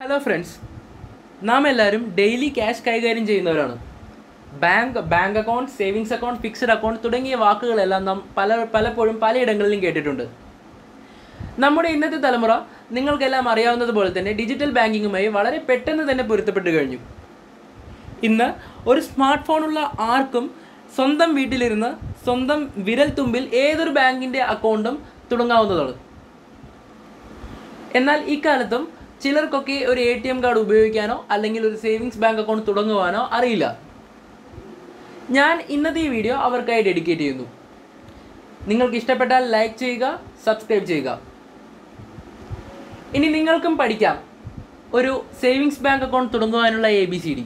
hello friends നാം എല്ലാവരും daily cash കൈകാര്യം ചെയ്യുന്നവരാണ് bank bank account savings account fixed account തുടങ്ങിയ വാക്കുകളെല്ലാം നാം പല പലപ്പോഴും പലയിടങ്ങളിലും കേട്ടിട്ടുണ്ട് നമ്മുടെ ഇന്നത്തെ തലമുറ നിങ്ങൾക്കെല്ലാം അറിയാവുന്നതുപോലെ തന്നെ ഡിജിറ്റൽ ബാങ്കിങ്ങുമായി വളരെ പെട്ടെന്ന് തന്നെ പൊരുത്തപ്പെട്ട് കഴിഞ്ഞു ഇന്ന് ഒരു സ്മാർട്ട് ഫോണുള്ള ആർക്കും സ്വന്തം വീട്ടിലിരുന്ന് സ്വന്തം വിരൽ തുമ്പിൽ ഏതൊരു ബാങ്കിൻ്റെ അക്കൗണ്ടും തുടങ്ങാവുന്നതാണ് എന്നാൽ ഇക്കാലത്തും ചിലർക്കൊക്കെ ഒരു എ ടി എം കാർഡ് ഉപയോഗിക്കാനോ അല്ലെങ്കിൽ ഒരു സേവിങ്സ് ബാങ്ക് അക്കൗണ്ട് തുടങ്ങുവാനോ അറിയില്ല ഞാൻ ഇന്നത്തെ ഈ വീഡിയോ അവർക്കായി ഡെഡിക്കേറ്റ് ചെയ്യുന്നു നിങ്ങൾക്ക് ഇഷ്ടപ്പെട്ടാൽ ലൈക്ക് ചെയ്യുക സബ്സ്ക്രൈബ് ചെയ്യുക ഇനി നിങ്ങൾക്കും പഠിക്കാം ഒരു സേവിങ്സ് ബാങ്ക് അക്കൗണ്ട് തുടങ്ങുവാനുള്ള എ ബി സി ഡി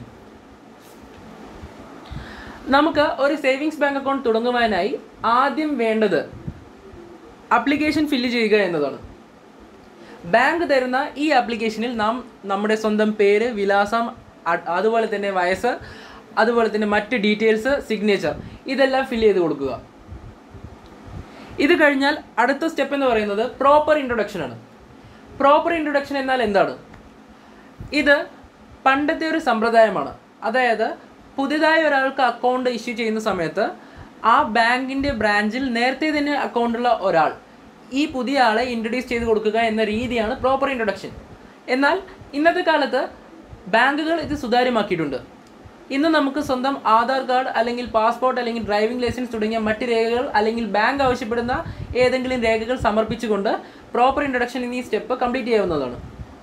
നമുക്ക് ഒരു സേവിങ്സ് ബാങ്ക് അക്കൗണ്ട് തുടങ്ങുവാനായി ആദ്യം വേണ്ടത് അപ്ലിക്കേഷൻ ഫില്ല് ചെയ്യുക എന്നതാണ് ബാങ്ക് തരുന്ന ഈ ആപ്ലിക്കേഷനിൽ നാം നമ്മുടെ സ്വന്തം പേര് വിലാസം അ- അതുപോലെ തന്നെ വയസ്സ് അതുപോലെ തന്നെ മറ്റ് ഡീറ്റെയിൽസ് സിഗ്നേച്ചർ ഇതെല്ലാം ഫില്ല് ചെയ്ത് കൊടുക്കുക ഇത് കഴിഞ്ഞാൽ അടുത്ത സ്റ്റെപ്പ് എന്ന് പറയുന്നത് പ്രോപ്പർ ഇൻട്രൊഡക്ഷൻ ആണ് പ്രോപ്പർ ഇൻട്രൊഡക്ഷൻ എന്നാൽ എന്താണ് ഇത് പണ്ടത്തെ ഒരു സമ്പ്രദായമാണ് അതായത് പുതിയതായി ഒരാൾക്ക് അക്കൗണ്ട് ഇഷ്യൂ ചെയ്യുന്ന സമയത്ത് ആ ബാങ്കിൻ്റെ ബ്രാഞ്ചിൽ നേരത്തെ തന്നെ അക്കൗണ്ടുള്ള ഒരാൾ ഈ പുതിയ ആളെ ഇൻട്രൊഡ്യൂസ് ചെയ്ത് കൊടുക്കുക എന്ന രീതിയാണ് പ്രോപ്പർ ഇൻട്രൊഡക്ഷൻ എന്നാൽ ഇന്നത്തെ കാലത്ത് ബാങ്കുകൾ ഇത് സുതാര്യമാക്കിയിട്ടുണ്ട് ഇന്ന് നമുക്ക് സ്വന്തം ആധാർ കാർഡ് അല്ലെങ്കിൽ പാസ്പോർട്ട് അല്ലെങ്കിൽ ഡ്രൈവിംഗ് ലൈസൻസ് തുടങ്ങിയ മറ്റ് രേഖകൾ അല്ലെങ്കിൽ ബാങ്ക് ആവശ്യപ്പെടുന്ന ഏതെങ്കിലും രേഖകൾ സമർപ്പിച്ചുകൊണ്ട് പ്രോപ്പർ ഇൻട്രൊഡക്ഷൻ എന്നീ സ്റ്റെപ്പ് കംപ്ലീറ്റ് ചെയ്യാവുന്നതാണ്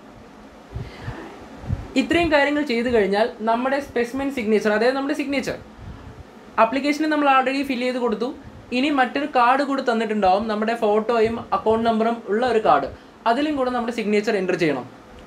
ഇത്രയും കാര്യങ്ങൾ ചെയ്തു കഴിഞ്ഞാൽ നമ്മുടെ സ്പെസിമെൻ സിഗ്നേച്ചർ അതായത് നമ്മുടെ സിഗ്നേച്ചർ ആപ്ലിക്കേഷനിൽ നമ്മൾ ഓൾറെഡി ഫില്ല് ചെയ്ത് കൊടുത്തു ഇനി മറ്റൊരു കാർഡ് കൂടി തന്നിട്ടുണ്ടാവും നമ്മുടെ ഫോട്ടോയും അക്കൗണ്ട് നമ്പറും ഉള്ള ഒരു കാർഡ് അതിലും കൂടെ നമ്മുടെ സിഗ്നേച്ചർ എൻ്റർ ചെയ്യണം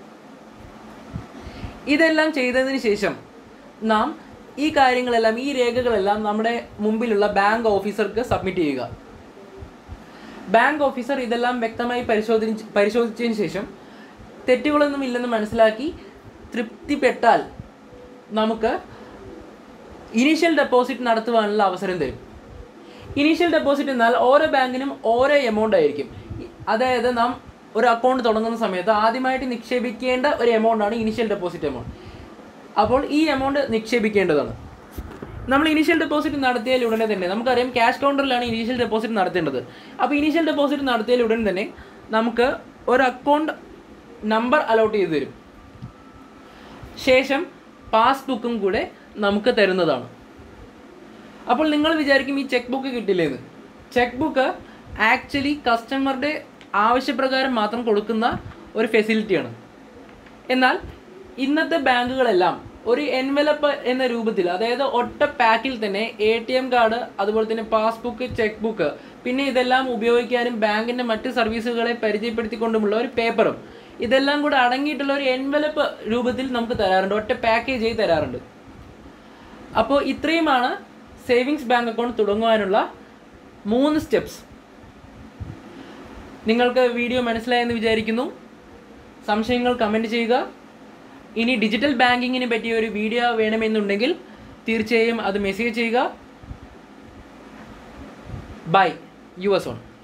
ഇതെല്ലാം ചെയ്തതിന് ശേഷം നാം ഈ കാര്യങ്ങളെല്ലാം ഈ രേഖകളെല്ലാം നമ്മുടെ മുമ്പിലുള്ള ബാങ്ക് ഓഫീസർക്ക് സബ്മിറ്റ് ചെയ്യുക ബാങ്ക് ഓഫീസർ ഇതെല്ലാം വ്യക്തമായി പരിശോധിച്ച് പരിശോധിച്ചതിന് ശേഷം തെറ്റുകളൊന്നും ഇല്ലെന്ന് മനസ്സിലാക്കി തൃപ്തിപ്പെട്ടാൽ നമുക്ക് ഇനീഷ്യൽ ഡെപ്പോസിറ്റ് നടത്തുവാനുള്ള അവസരം തരും ഇനീഷ്യൽ ഡെപ്പോസിറ്റ് എന്നാൽ ഓരോ ബാങ്കിനും ഓരോ എമൗണ്ട് ആയിരിക്കും ഇ- അതായത് നാം ഒരു അക്കൗണ്ട് തുടങ്ങുന്ന സമയത്ത് ആദ്യമായിട്ട് നിക്ഷേപിക്കേണ്ട ഒരു എമൗണ്ട് ആണ് ഇനീഷ്യൽ ഡെപ്പോസിറ്റ് എമൗണ്ട് അപ്പോൾ ഈ എമൗണ്ട് നിക്ഷേപിക്കേണ്ടതാണ് നമ്മൾ ഇനീഷ്യൽ ഡെപ്പോസിറ്റ് നടത്തിയാൽ ഉടനെ തന്നെ നമുക്കറിയാം ക്യാഷ് കൗണ്ടറിലാണ് ഇനീഷ്യൽ ഡെപ്പോസിറ്റ് നടത്തേണ്ടത് അപ്പോൾ ഇനീഷ്യൽ ഡെപ്പോസിറ്റ് നടത്തിയാൽ ഉടൻ തന്നെ നമുക്ക് ഒരു അക്കൗണ്ട് നമ്പർ അലോട്ട് ചെയ്ത് തരും ശേഷം പാസ്ബുക്കും കൂടെ നമുക്ക് തരുന്നതാണ് അപ്പോൾ നിങ്ങൾ വിചാരിക്കും ഈ ചെക്ക് ബുക്ക് കിട്ടില്ലേന്ന് ചെക്ക് ബുക്ക് ആക്ച്വലി കസ്റ്റമറുടെ ആവശ്യപ്രകാരം മാത്രം കൊടുക്കുന്ന ഒരു ഫെസിലിറ്റിയാണ് എന്നാൽ ഇന്നത്തെ ബാങ്കുകളെല്ലാം ഒരു എൻവലപ്പ് എന്ന രൂപത്തിൽ അതായത് ഒറ്റ പാക്കിൽ തന്നെ എ ടി എം കാർഡ് അതുപോലെ തന്നെ പാസ്ബുക്ക് ചെക്ക് ബുക്ക് പിന്നെ ഇതെല്ലാം ഉപയോഗിക്കാനും ബാങ്കിൻ്റെ മറ്റ് സർവീസുകളെ പരിചയപ്പെടുത്തിക്കൊണ്ടുമുള്ള ഒരു പേപ്പറും ഇതെല്ലാം കൂടെ അടങ്ങിയിട്ടുള്ള ഒരു എൻവലപ്പ് രൂപത്തിൽ നമുക്ക് തരാറുണ്ട് ഒറ്റ പാക്കേജ് ചെയ്ത് തരാറുണ്ട് അപ്പോൾ ഇത്രയുമാണ് സേവിങ്സ് ബാങ്ക് അക്കൗണ്ട് തുടങ്ങുവാനുള്ള മൂന്ന് സ്റ്റെപ്സ് നിങ്ങൾക്ക് വീഡിയോ മനസ്സിലായെന്ന് വിചാരിക്കുന്നു സംശയങ്ങൾ കമൻറ്റ് ചെയ്യുക ഇനി ഡിജിറ്റൽ ബാങ്കിങ്ങിനെ പറ്റിയ ഒരു വീഡിയോ വേണമെന്നുണ്ടെങ്കിൽ തീർച്ചയായും അത് മെസ്സേജ് ചെയ്യുക ബൈ യു എസ് ഓൺ